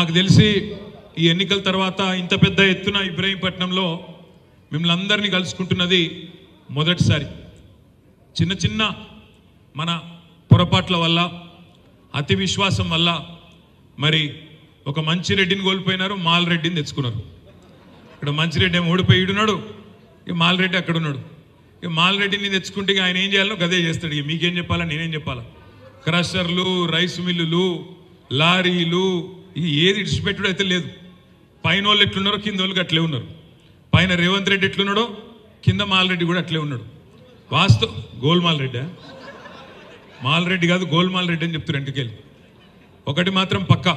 నాకు తెలిసి ఈ ఎన్నికల తర్వాత ఇంత పెద్ద ఎత్తున ఇబ్రహీంపట్నంలో మిమ్మల్ని అందరినీ కలుసుకుంటున్నది మొదటిసారి చిన్న చిన్న మన పొరపాట్ల వల్ల అతి విశ్వాసం వల్ల మరి ఒక మంచి రెడ్డిని కోల్పోయినారు మాల్ రెడ్డిని తెచ్చుకున్నారు ఇక్కడ మంచిరెడ్డి ఏమో ఓడిపోయి ఈడున్నాడు ఇక మాల్రెడ్డి అక్కడ ఉన్నాడు ఇక మాల్రెడ్డిని తెచ్చుకుంటే ఇక ఆయన ఏం చేయాలో గదే చేస్తాడు ఇక మీకేం చెప్పాలా నేనేం చెప్పాలా క్రషర్లు రైస్ మిల్లులు లారీలు ఇక ఏది ఇడిచిపెట్టుడు అయితే లేదు పైన వాళ్ళు ఎట్లున్నారో కింద వాళ్ళకి అట్లే ఉన్నారు పైన రేవంత్ రెడ్డి ఎట్లున్నాడో కింద మాల్రెడ్డి కూడా అట్లే ఉన్నాడు వాస్తవ గోల్మాల్ రెడ్డా మాల్రెడ్డి కాదు గోల్మాల్ రెడ్డి అని చెప్తారు ఇంటికెళ్ళి ఒకటి మాత్రం పక్కా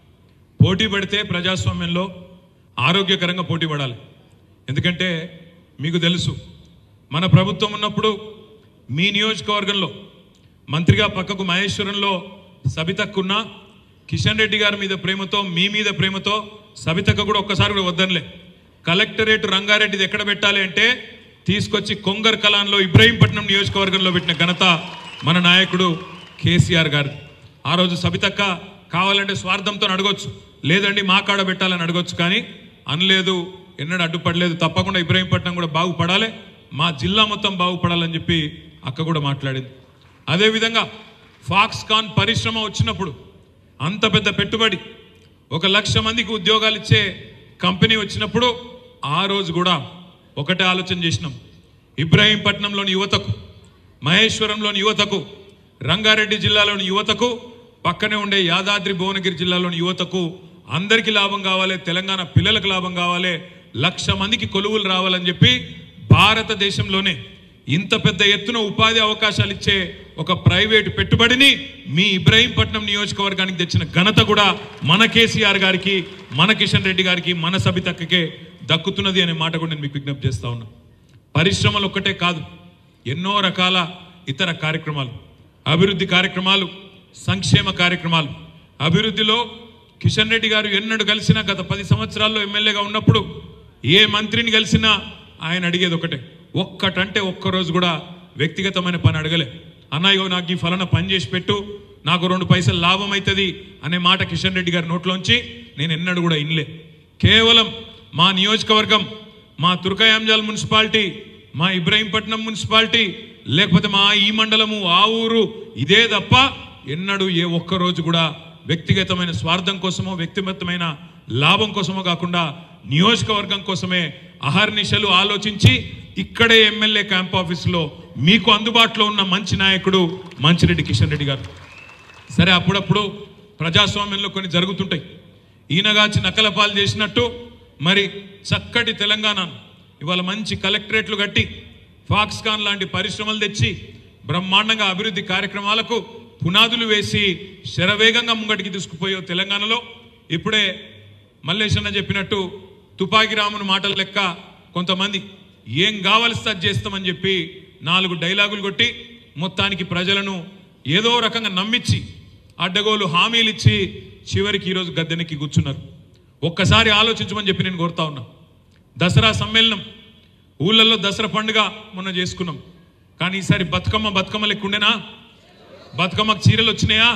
పోటీ పడితే ప్రజాస్వామ్యంలో ఆరోగ్యకరంగా పోటీ పడాలి ఎందుకంటే మీకు తెలుసు మన ప్రభుత్వం ఉన్నప్పుడు మీ నియోజకవర్గంలో మంత్రిగా పక్కకు మహేశ్వరంలో సబితక్కున్న కిషన్ రెడ్డి గారి మీద ప్రేమతో మీ మీద ప్రేమతో సబితక్క కూడా ఒక్కసారి కూడా వద్దనులే కలెక్టరేట్ రంగారెడ్డిది ఎక్కడ పెట్టాలి అంటే తీసుకొచ్చి కొంగర్ కలాన్లో ఇబ్రహీంపట్నం నియోజకవర్గంలో పెట్టిన ఘనత మన నాయకుడు కేసీఆర్ గారు ఆ రోజు సబితక్క కావాలంటే స్వార్థంతో అడగొచ్చు లేదండి మా కాడ పెట్టాలని అడగొచ్చు కానీ అనలేదు ఎన్నడూ అడ్డుపడలేదు తప్పకుండా ఇబ్రహీంపట్నం కూడా బాగుపడాలి మా జిల్లా మొత్తం బాగుపడాలని చెప్పి అక్క కూడా మాట్లాడింది అదేవిధంగా ఫాక్స్కాన్ పరిశ్రమ వచ్చినప్పుడు అంత పెద్ద పెట్టుబడి ఒక లక్ష మందికి ఉద్యోగాలు ఇచ్చే కంపెనీ వచ్చినప్పుడు ఆ రోజు కూడా ఒకటే ఆలోచన చేసినాం ఇబ్రాహీంపట్నంలోని యువతకు మహేశ్వరంలోని యువతకు రంగారెడ్డి జిల్లాలోని యువతకు పక్కనే ఉండే యాదాద్రి భువనగిరి జిల్లాలోని యువతకు అందరికీ లాభం కావాలి తెలంగాణ పిల్లలకు లాభం కావాలి లక్ష మందికి కొలువులు రావాలని చెప్పి భారతదేశంలోనే ఇంత పెద్ద ఎత్తున ఉపాధి అవకాశాలు ఇచ్చే ఒక ప్రైవేటు పెట్టుబడిని మీ ఇబ్రహీంపట్నం నియోజకవర్గానికి తెచ్చిన ఘనత కూడా మన కేసీఆర్ గారికి మన కిషన్ రెడ్డి గారికి మన సబితక్కకే దక్కుతున్నది అనే మాట కూడా నేను మీకు విజ్ఞప్తి చేస్తా ఉన్నా పరిశ్రమలు ఒక్కటే కాదు ఎన్నో రకాల ఇతర కార్యక్రమాలు అభివృద్ధి కార్యక్రమాలు సంక్షేమ కార్యక్రమాలు అభివృద్ధిలో కిషన్ రెడ్డి గారు ఎన్నడూ కలిసినా గత పది సంవత్సరాల్లో ఎమ్మెల్యేగా ఉన్నప్పుడు ఏ మంత్రిని కలిసినా ఆయన అడిగేది ఒకటే ఒక్కటంటే ఒక్కరోజు కూడా వ్యక్తిగతమైన పని అడగలే అన్నయ్యో నాకు ఈ ఫలానా పని చేసి పెట్టు నాకు రెండు పైసలు లాభం అవుతుంది అనే మాట కిషన్ రెడ్డి గారి నోట్లోంచి నేను ఎన్నడూ కూడా ఇన్లే కేవలం మా నియోజకవర్గం మా తుర్కయాంజాల్ మున్సిపాలిటీ మా ఇబ్రహీంపట్నం మున్సిపాలిటీ లేకపోతే మా ఈ మండలము ఆ ఊరు ఇదే తప్ప ఎన్నడూ ఏ ఒక్క రోజు కూడా వ్యక్తిగతమైన స్వార్థం కోసమో వ్యక్తిగతమైన లాభం కోసమో కాకుండా నియోజకవర్గం కోసమే అహర్నిశలు ఆలోచించి ఇక్కడే ఎమ్మెల్యే క్యాంప్ ఆఫీసులో మీకు అందుబాటులో ఉన్న మంచి నాయకుడు మంచిరెడ్డి కిషన్ రెడ్డి గారు సరే అప్పుడప్పుడు ప్రజాస్వామ్యంలో కొన్ని జరుగుతుంటాయి ఈయనగాచి నకల పాలు చేసినట్టు మరి చక్కటి తెలంగాణను ఇవాళ మంచి కలెక్టరేట్లు కట్టి ఫాక్స్కాన్ లాంటి పరిశ్రమలు తెచ్చి బ్రహ్మాండంగా అభివృద్ధి కార్యక్రమాలకు పునాదులు వేసి శరవేగంగా ముంగటికి తీసుకుపోయే తెలంగాణలో ఇప్పుడే మల్లేశన్న చెప్పినట్టు తుపాకి రాముని మాటల లెక్క కొంతమంది ఏం కావలసి అది చేస్తామని చెప్పి నాలుగు డైలాగులు కొట్టి మొత్తానికి ప్రజలను ఏదో రకంగా నమ్మించి అడ్డగోలు హామీలు ఇచ్చి చివరికి ఈరోజు గద్దెనెక్కి కూర్చున్నారు ఒక్కసారి ఆలోచించమని చెప్పి నేను కోరుతా ఉన్నా దసరా సమ్మేళనం ఊళ్ళల్లో దసరా పండుగ మొన్న చేసుకున్నాం కానీ ఈసారి బతుకమ్మ బతుకమ్మ లెక్క ఉండేనా బతుకమ్మకు చీరలు వచ్చినాయా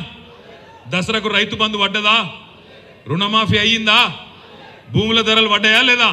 దసరాకు రైతు బంధు పడ్డదా రుణమాఫీ అయ్యిందా భూముల ధరలు పడ్డాయా లేదా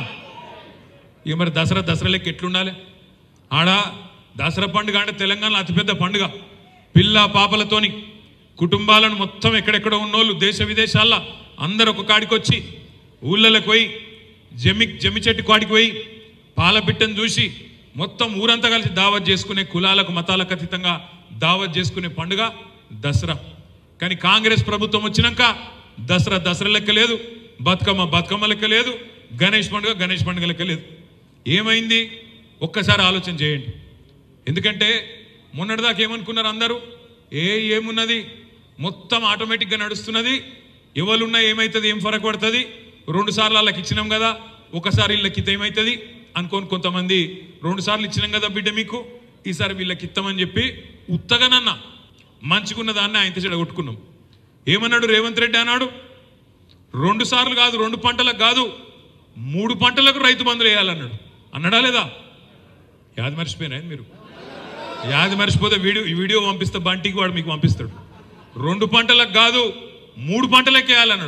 ఇక మరి దసరా దసరా లెక్క ఎట్లుండాలి ఆడ దసరా పండుగ అంటే తెలంగాణలో అతిపెద్ద పండుగ పిల్ల పాపలతోని కుటుంబాలను మొత్తం ఎక్కడెక్కడ ఉన్నోళ్ళు దేశ విదేశాల్లో అందరు ఒక కాడికి వచ్చి ఊళ్ళలోకి పోయి జమి జమి చెట్టు కాడికి పోయి పాల బిట్టను చూసి మొత్తం ఊరంతా కలిసి దావత్ చేసుకునే కులాలకు మతాలకు అతీతంగా దావత్ చేసుకునే పండుగ దసరా కానీ కాంగ్రెస్ ప్రభుత్వం వచ్చినాక దసరా దసరా లెక్క లేదు బతుకమ్మ బతుకమ్మ లెక్క లేదు గణేష్ పండుగ గణేష్ పండుగ లెక్క లేదు ఏమైంది ఒక్కసారి ఆలోచన చేయండి ఎందుకంటే మొన్నటిదాకా ఏమనుకున్నారు అందరూ ఏ ఏమున్నది మొత్తం ఆటోమేటిక్గా నడుస్తున్నది ఎవరున్నా ఏమవుతుంది ఏం ఫరక్ పడుతుంది రెండు సార్లు వాళ్ళకి ఇచ్చినాం కదా ఒకసారి వీళ్ళకి ఇత్త ఏమవుతుంది అనుకోని కొంతమంది రెండు సార్లు ఇచ్చినాం కదా బిడ్డ మీకు ఈసారి వీళ్ళకి ఇస్తామని చెప్పి ఉత్తగానన్నా మంచిగున్న దాన్ని ఆయన చెడ కొట్టుకున్నాం ఏమన్నాడు రేవంత్ రెడ్డి అన్నాడు రెండు సార్లు కాదు రెండు పంటలకు కాదు మూడు పంటలకు రైతు బంధులు వేయాలన్నాడు అన్నాడా లేదా యాది మర్చిపోయినా మీరు యాది మర్చిపోతే వీడియో ఈ వీడియో పంపిస్తే బంటికి వాడు మీకు పంపిస్తాడు రెండు పంటలకు కాదు మూడు పంటలకు వేయాలన్నాడు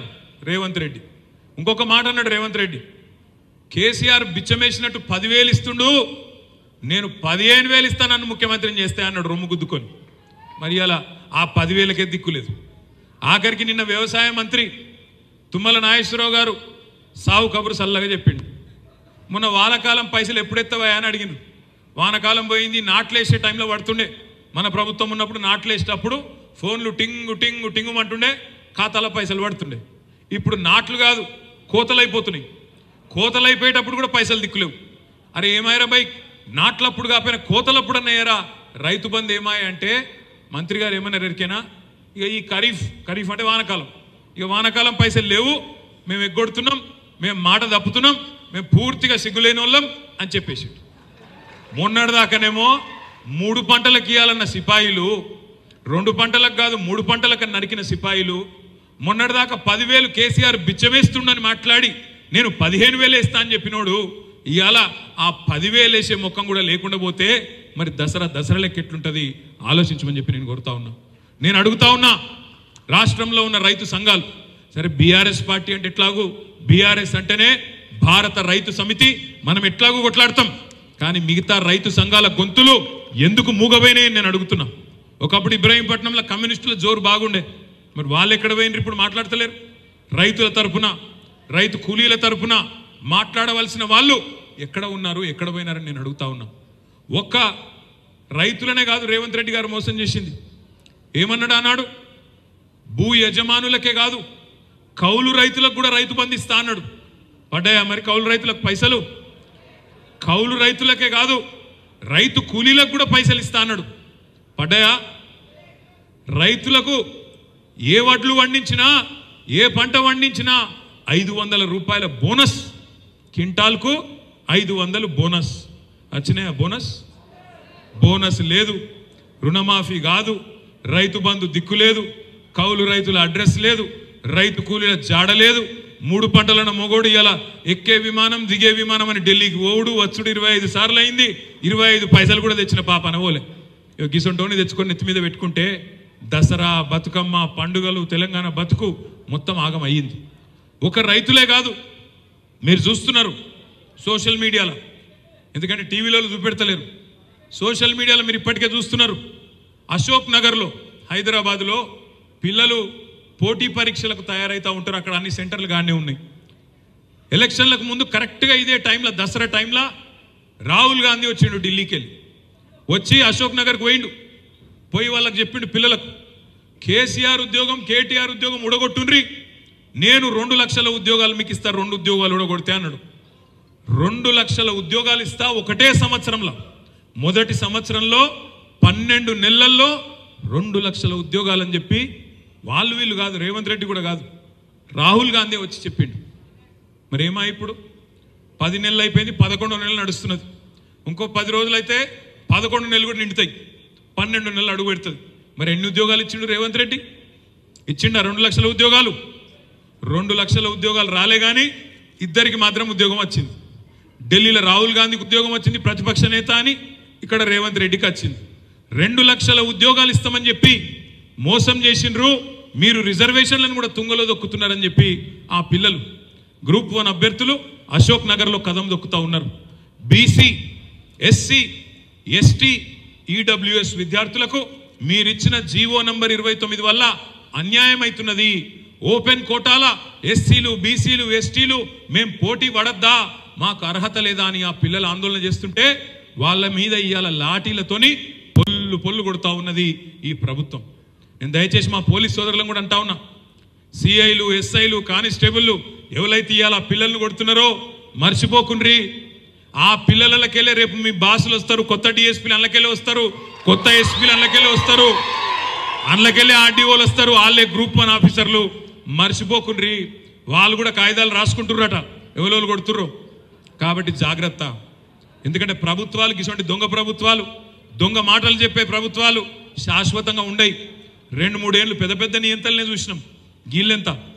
రేవంత్ రెడ్డి ఇంకొక మాట అన్నాడు రేవంత్ రెడ్డి కేసీఆర్ బిచ్చమేసినట్టు పదివేలు ఇస్తుండు నేను పదిహేను వేలు ఇస్తానన్ను ముఖ్యమంత్రిని చేస్తే అన్నాడు రొమ్ము గుద్దుకొని మరి అలా ఆ పదివేలకే దిక్కులేదు ఆఖరికి నిన్న వ్యవసాయ మంత్రి తుమ్మల నాగేశ్వరరావు గారు సావు కబురు సల్లగా చెప్పిండు మొన్న వానకాలం పైసలు ఎప్పుడెత్తవా అని అడిగిండు వానకాలం పోయింది నాట్లేసే టైంలో పడుతుండే మన ప్రభుత్వం ఉన్నప్పుడు నాట్లేసేటప్పుడు ఫోన్లు టింగు టింగు టింగు అంటుండే ఖాతాల పైసలు పడుతుండే ఇప్పుడు నాట్లు కాదు కోతలైపోతున్నాయి కోతలైపోయేటప్పుడు కూడా పైసలు దిక్కులేవు అరే ఏమాయరా బై నాట్లప్పుడు కాకపోయినా కోతలప్పుడు అన్నయ్యారా రైతు బంధు ఏమాయ అంటే మంత్రి గారు ఏమన్నారు ఎరికేనా ఇక ఈ ఖరీఫ్ ఖరీఫ్ అంటే వానకాలం ఇక వానకాలం పైసలు లేవు మేము ఎగ్గొడుతున్నాం మేము మాట తప్పుతున్నాం మేము పూర్తిగా సిగ్గులేని వాళ్ళం అని చెప్పేసి మొన్నటిదాకానేమో మూడు పంటలకు ఇవ్వాలన్న సిపాయిలు రెండు పంటలకు కాదు మూడు పంటలకు నరికిన సిపాయిలు మొన్నటిదాకా పదివేలు కేసీఆర్ బిచ్చమేస్తుండని మాట్లాడి నేను పదిహేను వేలు వేస్తా అని చెప్పినోడు ఇవాళ ఆ పదివేలు వేసే ముఖం కూడా లేకుండా పోతే మరి దసరా దసరా లెక్క ఎట్లుంటుంది ఆలోచించమని చెప్పి నేను కోరుతా ఉన్నా నేను అడుగుతా ఉన్నా రాష్ట్రంలో ఉన్న రైతు సంఘాలు సరే బీఆర్ఎస్ పార్టీ అంటే ఎట్లాగూ బీఆర్ఎస్ అంటేనే భారత రైతు సమితి మనం ఎట్లాగూ కొట్లాడతాం కానీ మిగతా రైతు సంఘాల గొంతులు ఎందుకు మూగపోయినాయి నేను అడుగుతున్నా ఒకప్పుడు ఇబ్రాహీంపట్నంలో కమ్యూనిస్టుల జోరు బాగుండే మరి వాళ్ళు ఎక్కడ పోయినారు ఇప్పుడు మాట్లాడతలేరు రైతుల తరపున రైతు కూలీల తరపున మాట్లాడవలసిన వాళ్ళు ఎక్కడ ఉన్నారు ఎక్కడ పోయినారని నేను అడుగుతా ఉన్నా ఒక్క రైతులనే కాదు రేవంత్ రెడ్డి గారు మోసం చేసింది ఏమన్నాడు అన్నాడు భూ యజమానులకే కాదు కౌలు రైతులకు కూడా రైతు బంధు ఇస్తా అన్నాడు పడ్డాయా మరి కౌలు రైతులకు పైసలు కౌలు రైతులకే కాదు రైతు కూలీలకు కూడా పైసలు ఇస్తా అన్నాడు పడ్డాయా రైతులకు ఏ వడ్లు పండించినా ఏ పంట పండించినా ఐదు వందల రూపాయల బోనస్ కింటాల్కు ఐదు వందలు బోనస్ వచ్చినాయా బోనస్ బోనస్ లేదు రుణమాఫీ కాదు రైతు బంధు దిక్కు లేదు కౌలు రైతుల అడ్రస్ లేదు రైతు కూలీల జాడ లేదు మూడు పంటలను మొగోడు ఇలా ఎక్కే విమానం దిగే విమానం అని ఢిల్లీకి ఓడు వచ్చుడు ఇరవై ఐదు సార్లు అయింది ఇరవై ఐదు పైసలు కూడా తెచ్చిన పాప అనవోలే ఇక గిసొంటోని తెచ్చుకొని నెత్తి మీద పెట్టుకుంటే దసరా బతుకమ్మ పండుగలు తెలంగాణ బతుకు మొత్తం ఆగం అయ్యింది ఒక రైతులే కాదు మీరు చూస్తున్నారు సోషల్ మీడియాలో ఎందుకంటే టీవీలో చూపెడతలేరు సోషల్ మీడియాలో మీరు ఇప్పటికే చూస్తున్నారు అశోక్ నగర్లో హైదరాబాదులో పిల్లలు పోటీ పరీక్షలకు తయారైతూ ఉంటారు అక్కడ అన్ని సెంటర్లు గానే ఉన్నాయి ఎలక్షన్లకు ముందు కరెక్ట్గా ఇదే టైంలో దసరా టైంలో రాహుల్ గాంధీ వచ్చిండు ఢిల్లీకి వెళ్ళి వచ్చి అశోక్ నగర్కి పోయిండు పోయి వాళ్ళకి చెప్పిండు పిల్లలకు కేసీఆర్ ఉద్యోగం కేటీఆర్ ఉద్యోగం ఉడగొట్టుండ్రి నేను రెండు లక్షల ఉద్యోగాలు మీకు ఇస్తా రెండు ఉద్యోగాలు ఉడగొడితే అన్నాడు రెండు లక్షల ఉద్యోగాలు ఇస్తా ఒకటే సంవత్సరంలో మొదటి సంవత్సరంలో పన్నెండు నెలల్లో రెండు లక్షల ఉద్యోగాలని చెప్పి వాళ్ళు వీళ్ళు కాదు రేవంత్ రెడ్డి కూడా కాదు రాహుల్ గాంధీ వచ్చి చెప్పిండు మరి ఏమా ఇప్పుడు పది నెలలు అయిపోయింది పదకొండు నెలలు నడుస్తున్నది ఇంకో పది రోజులైతే పదకొండు నెలలు కూడా నిండుతాయి పన్నెండు నెలలు అడుగు పెడుతుంది మరి ఎన్ని ఉద్యోగాలు ఇచ్చిండు రేవంత్ రెడ్డి ఇచ్చిండా రెండు లక్షల ఉద్యోగాలు రెండు లక్షల ఉద్యోగాలు రాలే కానీ ఇద్దరికి మాత్రం ఉద్యోగం వచ్చింది ఢిల్లీలో రాహుల్ గాంధీకి ఉద్యోగం వచ్చింది ప్రతిపక్ష నేత అని ఇక్కడ రేవంత్ రెడ్డికి వచ్చింది రెండు లక్షల ఉద్యోగాలు ఇస్తామని చెప్పి మోసం చేసిండ్రు మీరు రిజర్వేషన్లను కూడా తుంగలో దొక్కుతున్నారని చెప్పి ఆ పిల్లలు గ్రూప్ వన్ అభ్యర్థులు అశోక్ నగర్లో కదం దొక్కుతా ఉన్నారు బీసీ ఎస్సీ ఎస్టీ ఈడబ్ల్యూఎస్ విద్యార్థులకు మీరిచ్చిన జీవో నంబర్ ఇరవై తొమ్మిది వల్ల అన్యాయం అవుతున్నది ఓపెన్ కోటాల ఎస్సీలు బీసీలు ఎస్టీలు మేం పోటీ పడద్దా మాకు అర్హత లేదా అని ఆ పిల్లలు ఆందోళన చేస్తుంటే వాళ్ళ మీద ఇవాళ లాఠీలతోని పొల్లు పొల్లు కొడుతా ఉన్నది ఈ ప్రభుత్వం నేను దయచేసి మా పోలీస్ సోదరులను కూడా అంటా ఉన్నా సిఐలు ఎస్ఐలు కానిస్టేబుల్లు ఎవరైతే ఇవాళ పిల్లల్ని కొడుతున్నారో మర్చిపోకుండ్రి ఆ పిల్లలకెళ్ళే రేపు మీ బాసులు వస్తారు కొత్త డిఎస్పీలు అందులోకెళ్ళి వస్తారు కొత్త ఎస్పీలు అందులోకెళ్ళి వస్తారు అందులోకెళ్ళి ఆర్డీఓలు వస్తారు వాళ్ళే గ్రూప్ వన్ ఆఫీసర్లు మర్చిపోకుండ్రి వాళ్ళు కూడా కాగితాలు రాసుకుంటుర్రట ఎవరెవరు కొడుతుర్రు కాబట్టి జాగ్రత్త ఎందుకంటే ప్రభుత్వాలకు ఇటువంటి దొంగ ప్రభుత్వాలు దొంగ మాటలు చెప్పే ప్రభుత్వాలు శాశ్వతంగా ఉండయి రెండు మూడేళ్ళు పెద్ద పెద్ద నియంత్రణలే చూసినాం గీళ్ళెంత